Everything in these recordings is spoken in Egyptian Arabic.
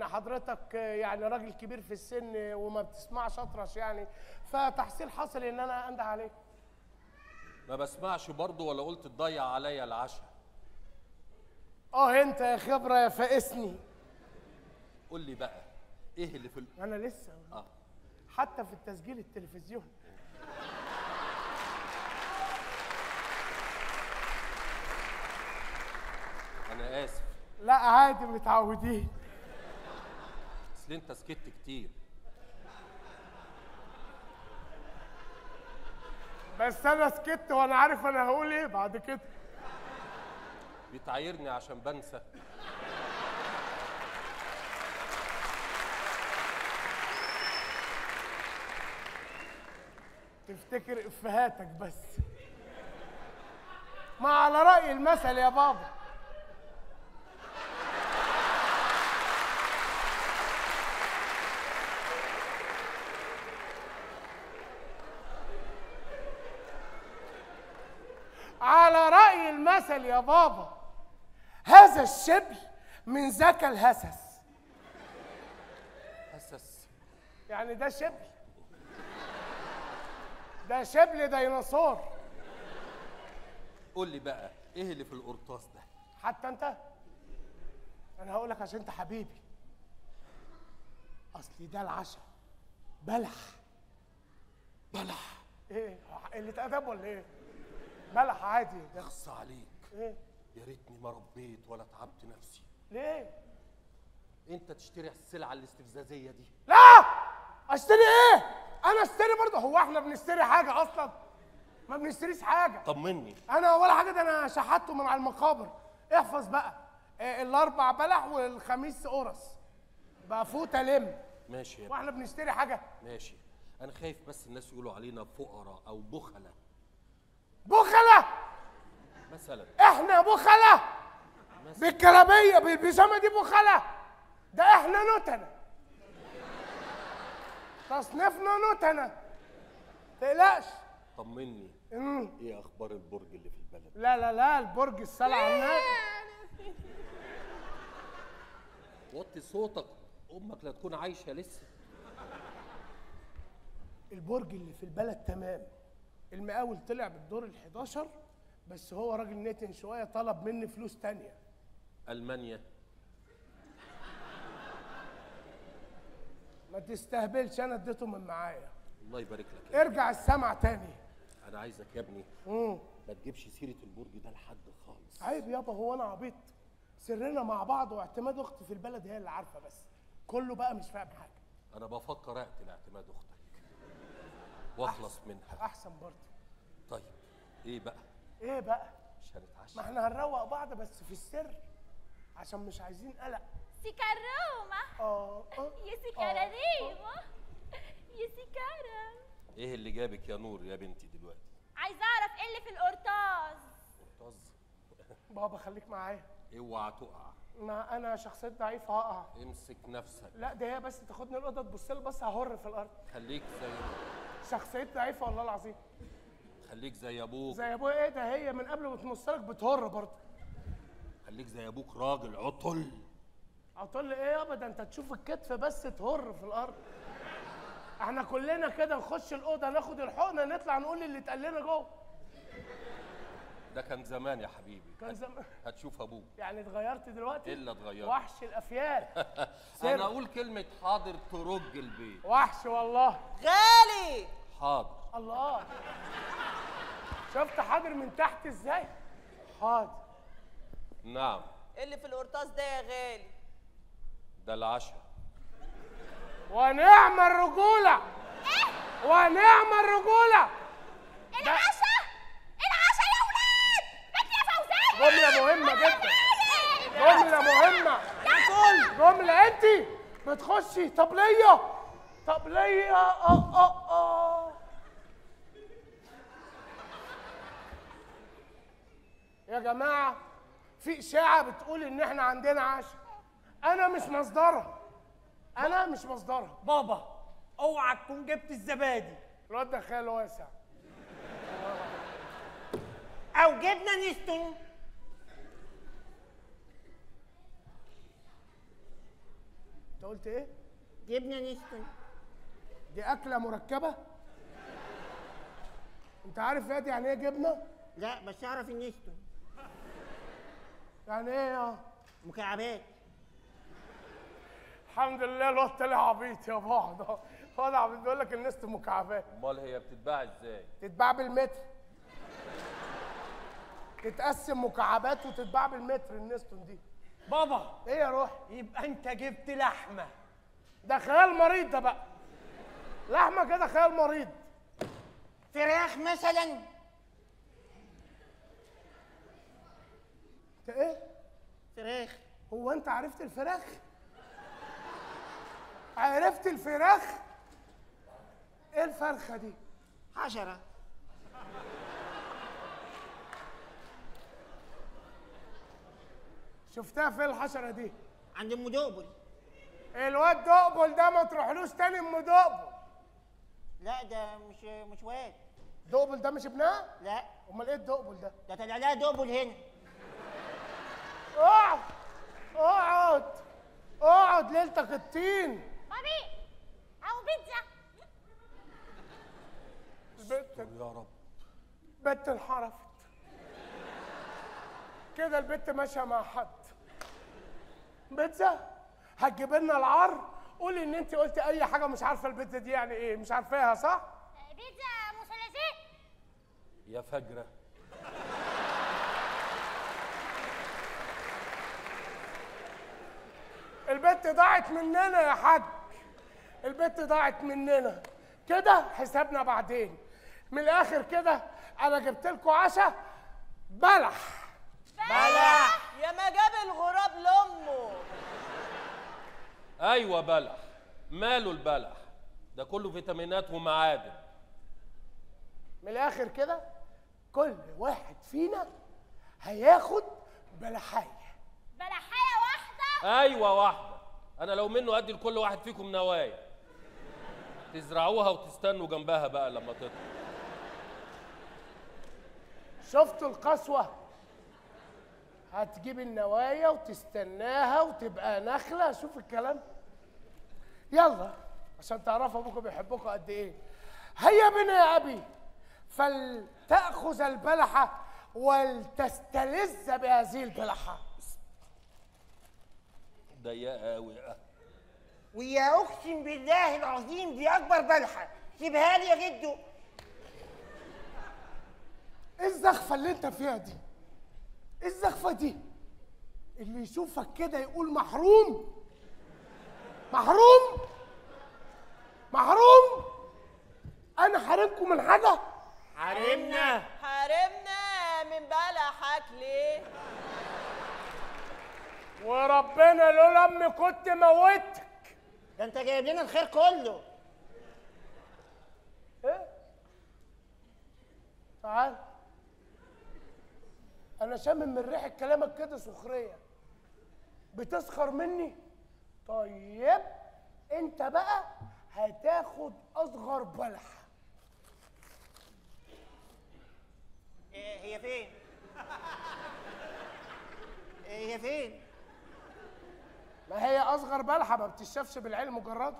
ان حضرتك يعني راجل كبير في السن وما بتسمعش اطرش يعني فتحصيل حصل ان انا انده عليك ما بسمعش برضه ولا قلت تضيع عليا العشاء اه انت يا خبره يا فائسني قول لي بقى ايه اللي في ال... انا لسه اه حتى في التسجيل التلفزيوني انا اسف لا عادي متعودين اصل انت سكت كتير بس انا سكت وانا عارف انا هقول ايه بعد كده بتعايرني عشان بنسى تفتكر افهاتك بس ما على رأي المثل يا بابا على رأي المثل يا بابا هذا الشبل من ذكى الهسس حسس يعني ده شبل ده شبل ديناصور قول لي بقى ايه اللي في القرطاس ده حتى انت انا هقول لك عشان انت حبيبي اصلي ده العشاء بلح بلح ايه قله ادب ولا ايه بلح عادي ده يخص عليك ايه يا ريتني ما ربيت ولا تعبت نفسي ليه انت تشتري السلعه الاستفزازيه دي لا اشتري ايه انا اشتري برضه هو احنا بنشتري حاجه اصلا ما بنشتريش حاجه طمني انا ولا حاجه ده انا شحته من على المقابر احفظ بقى إيه الاربع بلح والخميس قرص بقى فوته لم ماشي يا ابني واحنا بنشتري حاجه ماشي انا خايف بس الناس يقولوا علينا فقراء او بخلة بخله مثلا احنا بخله مثلا بالكلابيه بالبيجامه دي بخله ده احنا نتنه تصنيفنا نتنه تقلقش طمني مم. ايه اخبار البرج اللي في البلد لا لا لا البرج الصلاة على النبي وطي صوتك امك لا تكون عايشه لسه البرج اللي في البلد تمام المقاول طلع بالدور ال 11 بس هو راجل نتن شويه طلب مني فلوس تانية المانيا ما تستهبلش انا اديته من معايا الله يبارك لك يا ارجع السمع تاني انا عايزك يا ابني مم. ما تجيبش سيره البرج ده لحد خالص عيب يابا هو انا عبيط سرنا مع بعض واعتماد اختي في البلد هي اللي عارفه بس كله بقى مش فاهم حاجه انا بفكر اقتل اعتماد اختك واخلص منها احسن برضه طيب ايه بقى ايه بقى مش هنتعشى ما احنا هنروق بعض بس في السر عشان مش عايزين قلق سيكاروما اه اه يا سيكاراديمو يا سيكارا ايه اللي جابك يا نور يا بنتي دلوقتي عايزه اعرف ايه اللي في القرطاس طز بابا خليك معايا اوعى تقع ما انا شخصية ضعيفة هقع امسك نفسك لا ده هي بس تاخدني الأوضة تبص لي بس ههر في الأرض خليك زي شخصية ضعيفة والله العظيم خليك زي ابوك زي أبويا إيه ده هي من قبل ما تبص لك بتهر برضه خليك زي ابوك راجل عطل هتقول لي إيه يابا ده أنت تشوف الكتف بس تهر في الأرض احنا كلنا كده نخش الأوضة ناخد الحقنة نطلع نقول اللي اتقال لنا جوه ده كان زمان يا حبيبي كان زمان هتشوف ابوك يعني اتغيرت دلوقتي الا اتغيرت وحش الأفيال سر. انا اقول كلمه حاضر ترج البيت وحش والله غالي حاضر الله شفت حاضر من تحت ازاي حاضر نعم إيه اللي في القرطاس ده يا غالي ده العشاء ونعم الرجولة ونعم الرجولة العشاء العشاء يا ولاد بنت يا فوزية جملة مهمة جدا جملة مهمة جملة انت بتخشي طب ليا طب ليا اه اه اه يا جماعة في إشاعة بتقول إن إحنا عندنا عشاء أنا مش مصدرها أنا مش مصدرها بابا اوعى تكون جبت الزبادي الواد ده خيال واسع او جبنه نستون انت قلت ايه جبنه نستون دي اكله مركبه انت عارف يا دي يعني ايه جبنه لا بس اعرف النستون يعني ايه يا مكعبات الحمد لله الواد طلع عبيط يا بعض هو عبيط بيقول لك النست مكعبات امال هي بتتباع ازاي تتباع بالمتر تتقسم مكعبات وتتباع بالمتر النستون دي بابا ايه يا روح يبقى انت جبت لحمه ده خيال مريض ده بقى لحمه كده خيال مريض فراخ مثلا انت ايه فراخ هو انت عرفت الفراخ عرفت الفراخ ايه الفرخه دي حشره شفتها فين الحشره دي عند ام دقبل الواد دقبل ده ما تروحلوش تاني ام دقبل لا ده مش مش واد دقبل ده مش ابنها لا امال ايه الدقبل ده ده طلع لها دقبل هنا اقعد اقعد اقعد ليلتك الطين بابي او بيتزا البت يا رب بنت انحرفت كده البت ماشيه مع حد بيتزا هتجيب لنا العار قولي ان انت قلتي اي حاجه مش عارفه البيتزا دي يعني ايه مش عارفاها صح بيتزا مثلثات يا فجره البت ضاعت مننا يا حاج البت ضاعت مننا كده حسابنا بعدين من الاخر كده انا جبت لكم عشاء بلح بلح يا ما جاب الغراب لامه ايوه بلح ماله البلح ده كله فيتامينات ومعادن من الاخر كده كل واحد فينا هياخد بلحايه بلحايه واحده ايوه واحده انا لو منه ادي لكل واحد فيكم نوايا تزرعوها وتستنوا جنبها بقى لما تطلع شفتوا القسوه هتجيب النوايا وتستناها وتبقى نخله شوف الكلام يلا عشان تعرفوا ابوكم بيحبكم قد ايه هيا بنا يا ابي فلتاخذ البلحه ولتستلذ بهذه البلحه ضيقه قوي ويا اقسم بالله العظيم دي اكبر بلحه سيبها لي يا جدو ايه الزخفه اللي انت فيها دي ايه الزخفه دي اللي يشوفك كده يقول محروم محروم محروم انا حارمكم من حاجه حرمنا حرمنا من بلحك ليه وربنا لولا امي كنت موتك ده انت جايب لنا الخير كله ايه تعال انا شامم من ريحه كلامك كده سخريه بتسخر مني طيب انت بقى هتاخد اصغر بلح إيه هي فين إيه هي فين ما هي اصغر بلحه ما بتشافش بالعين مجرد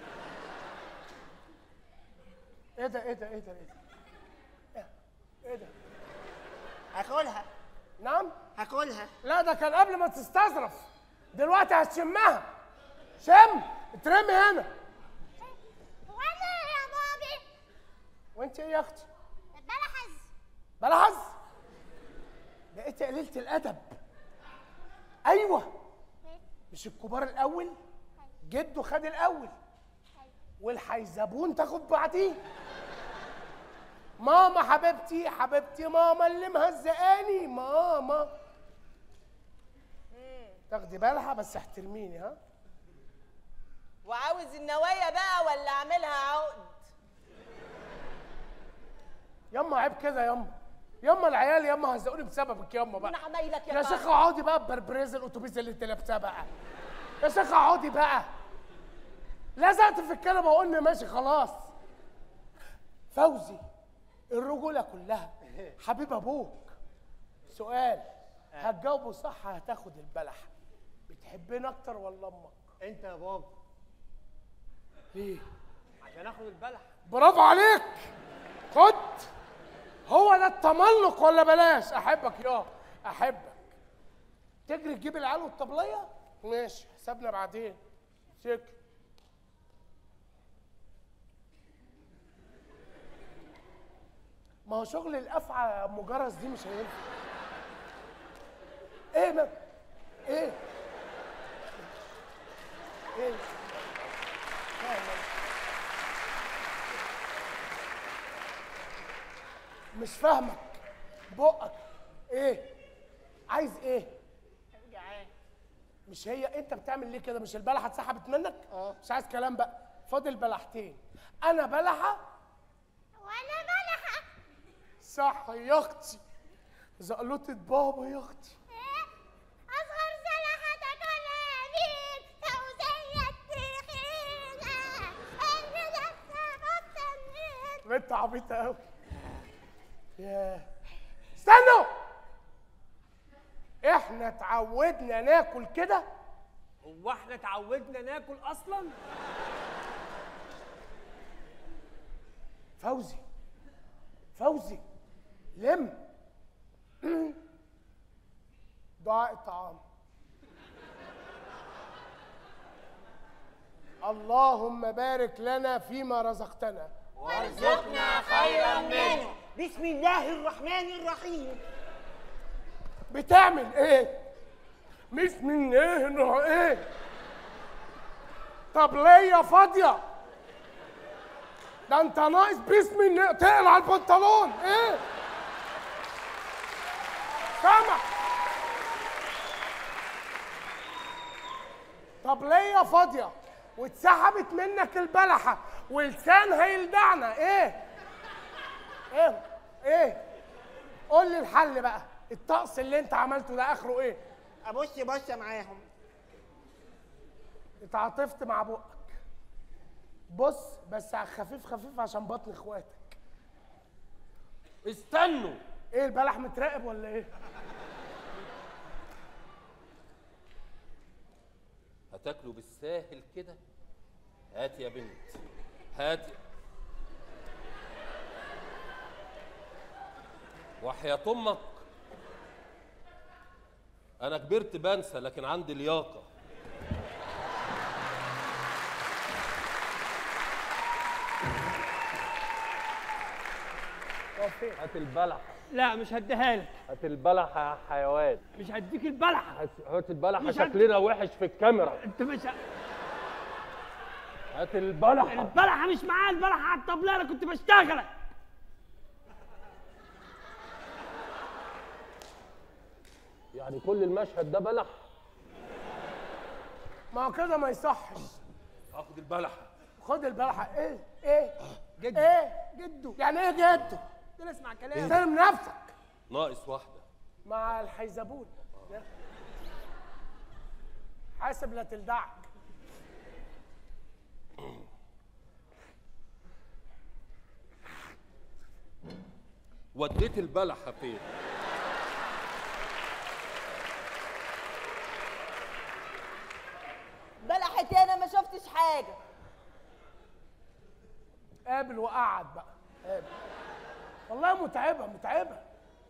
ايه ده ايه ده ايه ده ايه ده إيه؟ ايه ده هاكلها نعم هاكلها لا ده كان قبل ما تستظرف دلوقتي هتشمها شم اترمي هنا وانا يا بابي وانت ايه يا اختي بلحز بلحظ بقيت قليلة الادب ايوه مش الكبار الاول جده خد الاول والحيزبون تاخد بعديه ماما حبيبتي حبيبتي ماما اللي مهزقاني ماما تاخدي بالها بس احترميني ها وعاوز النوايا بقى ولا اعملها عقد يما عيب كده يما يما العيال يما هزقوني بسببك يما بقى من عمايلك يا يا بابا. شيخة اقعدي بقى ببربريز الاتوبيس اللي انت لابساه بقى يا شيخة اقعدي بقى لزقت في الكلمة وقلنا ماشي خلاص فوزي الرجولة كلها حبيب ابوك سؤال هتجاوبه صح هتاخد البلح بتحبني اكتر ولا امك انت يا بابا ليه عشان اخد البلح برافو عليك خد هو ده التملق ولا بلاش احبك يا احبك تجري تجيب العيال والطبليه ماشي حسابنا بعدين شكرا ما هو شغل الافعى مجرس دي مش هينفع ايه ما ايه ايه لا، لا. مش فاهمك بقك ايه عايز ايه جعان مش هي انت بتعمل ليه كده مش البلحه اتسحبت منك اه مش عايز كلام بقى فاضل بلحتين انا بلحه وانا بلحة صح يا اختي زقلوطة بابا يا اختي اصغر سلحة تاكلها بيك فوزية التخينة اللي لسه مستنيك بنت عبيطه قوي ياه استنوا احنا اتعودنا ناكل كده هو احنا اتعودنا ناكل اصلا فوزي فوزي لم ضاع الطعام اللهم بارك لنا فيما رزقتنا وارزقنا خيرا منه بسم الله الرحمن الرحيم بتعمل ايه بسم الله الرحمن ايه طبلية فاضية ده انت ناقص بسم الله تقلع البنطلون ايه سامع طبلية فاضية واتسحبت منك البلحة ولسان هيلدعنا ايه ايه ايه قول لي الحل بقى الطقس اللي انت عملته ده اخره ايه ابص بص معاهم اتعاطفت مع بقك بص بس على خفيف خفيف عشان بطن اخواتك استنوا ايه البلح متراقب ولا ايه هتاكلوا بالساهل كده هات يا بنت هات وحياة امك انا كبرت بنسى لكن عندي لياقه هو فين هات البلحة لا مش هديها لك هات البلحة يا حيوان مش هديك البلحه هات- هات البلحة مش هد- شكلنا وحش في الكاميرا انت مش ه... هات البلحة البلحه مش معايا البلحه على الطبله انا كنت بشتغلك يعني كل المشهد ده بلح ما هو كده ما يصحش هاخد البلحه خد البلحه ايه ايه جدو. ايه جدو يعني ايه جدو قلت اسمع كلام احترم نفسك ناقص واحده مع الحيزبون حاسب لا تلدعك وديت البلحه فين بلحتي انا ما شفتش حاجه قابل وقعد بقى قابل والله متعبه متعبه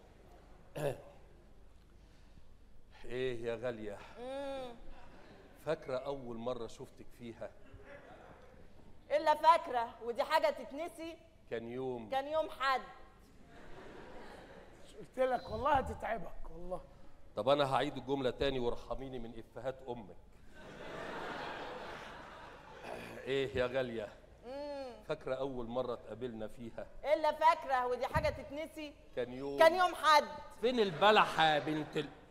ايه يا غاليه فاكره اول مره شفتك فيها الا فاكره ودي حاجه تتنسي كان يوم كان يوم حد قلت لك والله هتتعبك والله طب انا هعيد الجمله تاني وارحميني من افيهات امك ايه يا غاليه فاكره اول مره اتقابلنا فيها الا فاكره ودي حاجه تتنسي كان يوم كان يوم حد فين البلحه يا بنت ال...